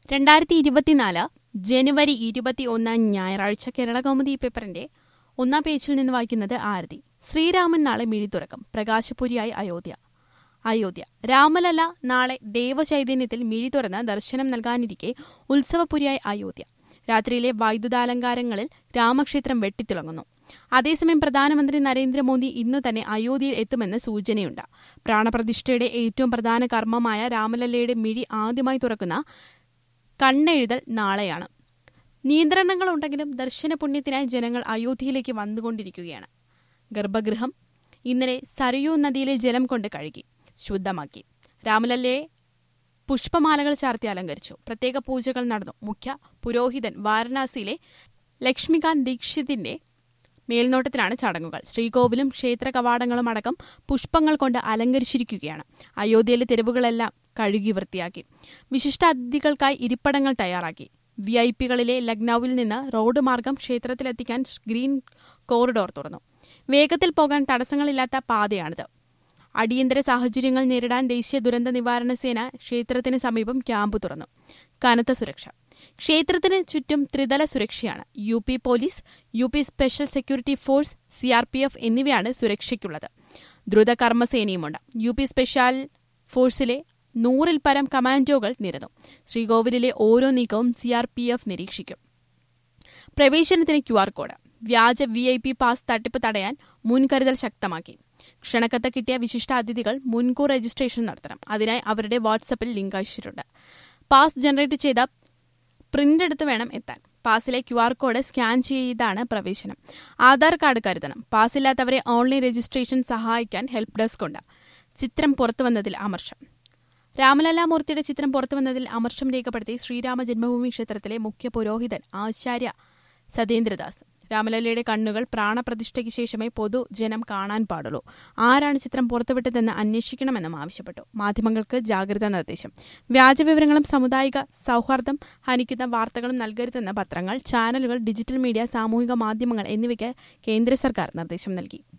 രണ്ടായിരത്തി ഇരുപത്തിനാല് ജനുവരി ഇരുപത്തി ഒന്ന് ഞായറാഴ്ച കേരള കൗമുദി പേപ്പറിന്റെ ഒന്നാം പേജിൽ നിന്ന് വായിക്കുന്നത് ആരതി ശ്രീരാമൻ നാളെ മിഴി തുറക്കും പ്രകാശപുരിയായി അയോധ്യ അയോധ്യ രാമലല്ല നാളെ ദേവചൈതന്യത്തിൽ മിഴി തുറന്ന് ദർശനം നൽകാനിരിക്കെ ഉത്സവപുരിയായി അയോധ്യ രാത്രിയിലെ വൈദ്യുതാലങ്കാരങ്ങളിൽ രാമക്ഷേത്രം വെട്ടിത്തിളങ്ങുന്നു അതേസമയം പ്രധാനമന്ത്രി നരേന്ദ്രമോദി ഇന്നു തന്നെ അയോധ്യയിൽ എത്തുമെന്ന് സൂചനയുണ്ട് പ്രാണപ്രതിഷ്ഠയുടെ ഏറ്റവും പ്രധാന കർമ്മമായ രാമലല്ലയുടെ മിഴി ആദ്യമായി തുറക്കുന്ന കണ്ണെഴുതൽ നാളെയാണ് നിയന്ത്രണങ്ങളുണ്ടെങ്കിലും ദർശന പുണ്യത്തിനായി ജനങ്ങൾ അയോധ്യയിലേക്ക് വന്നുകൊണ്ടിരിക്കുകയാണ് ഗർഭഗൃഹം ഇന്നലെ സരയൂ നദിയിലെ ജലം കൊണ്ട് കഴുകി ശുദ്ധമാക്കി രാമലല്ലയെ പുഷ്പമാലകൾ ചാർത്തി അലങ്കരിച്ചു പ്രത്യേക പൂജകൾ നടന്നു മുഖ്യ പുരോഹിതൻ വാരണാസിയിലെ ലക്ഷ്മികാന്ത് ദീക്ഷിതിന്റെ മേൽനോട്ടത്തിലാണ് ചടങ്ങുകൾ ശ്രീകോവിലും ക്ഷേത്ര കവാടങ്ങളും അടക്കം പുഷ്പങ്ങൾ കൊണ്ട് അലങ്കരിച്ചിരിക്കുകയാണ് അയോധ്യയിലെ തെരുവുകളെല്ലാം കഴുകി വൃത്തിയാക്കി വിശിഷ്ട അതിഥികൾക്കായി ഇരിപ്പിടങ്ങൾ തയ്യാറാക്കി വി ഐ പികളിലെ ലക്നൌവിൽ നിന്ന് റോഡ് മാർഗം ക്ഷേത്രത്തിലെത്തിക്കാൻ ഗ്രീൻ കോറിഡോർ തുറന്നു വേഗത്തിൽ പോകാൻ തടസ്സങ്ങളില്ലാത്ത പാതയാണിത് അടിയന്തര സാഹചര്യങ്ങൾ നേരിടാൻ ദേശീയ ദുരന്ത നിവാരണ സേന ക്ഷേത്രത്തിന് സമീപം ക്യാമ്പ് തുറന്നു കനത്ത സുരക്ഷ ക്ഷേത്രത്തിന് ചുറ്റും ത്രിതല സുരക്ഷയാണ് U P police U P special security force CRPF എന്നിവയാണ് സുരക്ഷയ്ക്കുള്ളത് ദ്രുത കർമ്മസേനയുമുണ്ട് യു പി സ്പെഷ്യൽ ഫോഴ്സിലെ നൂറിൽ പരം കമാൻഡോകൾ നിരന്നു ശ്രീകോവിലിലെ ഓരോ നീക്കവും സിആർപിഎഫ് നിരീക്ഷിക്കും പ്രവേശനത്തിന് ക്യു ആർ കോഡ് വ്യാജ വി ഐ പി പാസ് തട്ടിപ്പ് തടയാൻ മുൻകരുതൽ ശക്തമാക്കി ക്ഷണക്കത്ത് കിട്ടിയ വിശിഷ്ട അതിഥികൾ മുൻകൂർ രജിസ്ട്രേഷൻ നടത്തണം അതിനായി അവരുടെ വാട്സപ്പിൽ ലിങ്ക് അയച്ചിട്ടുണ്ട് പാസ് ജനറേറ്റ് ചെയ്ത പ്രിന്റ് എടുത്ത് വേണം എത്താൻ പാസിലെ ക്യു ആർ കോഡ് സ്കാൻ ചെയ്താണ് പ്രവേശനം ആധാർ കാർഡ് കരുതണം പാസില്ലാത്തവരെ ഓൺലൈൻ രജിസ്ട്രേഷൻ സഹായിക്കാൻ ഹെൽപ്പ് ഡെസ്ക് ഉണ്ട് ചിത്രം പുറത്തുവന്നതിൽ അമർഷം രാമലല്ലാമൂർത്തിയുടെ ചിത്രം പുറത്തുവന്നതിൽ അമർഷം രേഖപ്പെടുത്തി ശ്രീരാമ ജന്മഭൂമി ക്ഷേത്രത്തിലെ മുഖ്യ പുരോഹിതൻ ആചാര്യ സതേന്ദ്രദാസ് രാമലല്ലയുടെ കണ്ണുകൾ പ്രാണപ്രതിഷ്ഠയ്ക്ക് ശേഷമേ പൊതുജനം കാണാൻ പാടുള്ളൂ ആരാണ് ചിത്രം പുറത്തുവിട്ടതെന്ന് അന്വേഷിക്കണമെന്നും ആവശ്യപ്പെട്ടു മാധ്യമങ്ങൾക്ക് ജാഗ്രതാ നിർദ്ദേശം വ്യാജവിവരങ്ങളും സാമുദായിക സൌഹാർദ്ദം ഹനിക്കുന്ന വാർത്തകളും നൽകരുതെന്ന് പത്രങ്ങൾ ചാനലുകൾ ഡിജിറ്റൽ മീഡിയ സാമൂഹിക മാധ്യമങ്ങൾ എന്നിവയ്ക്ക് കേന്ദ്ര സർക്കാർ നിർദ്ദേശം നൽകി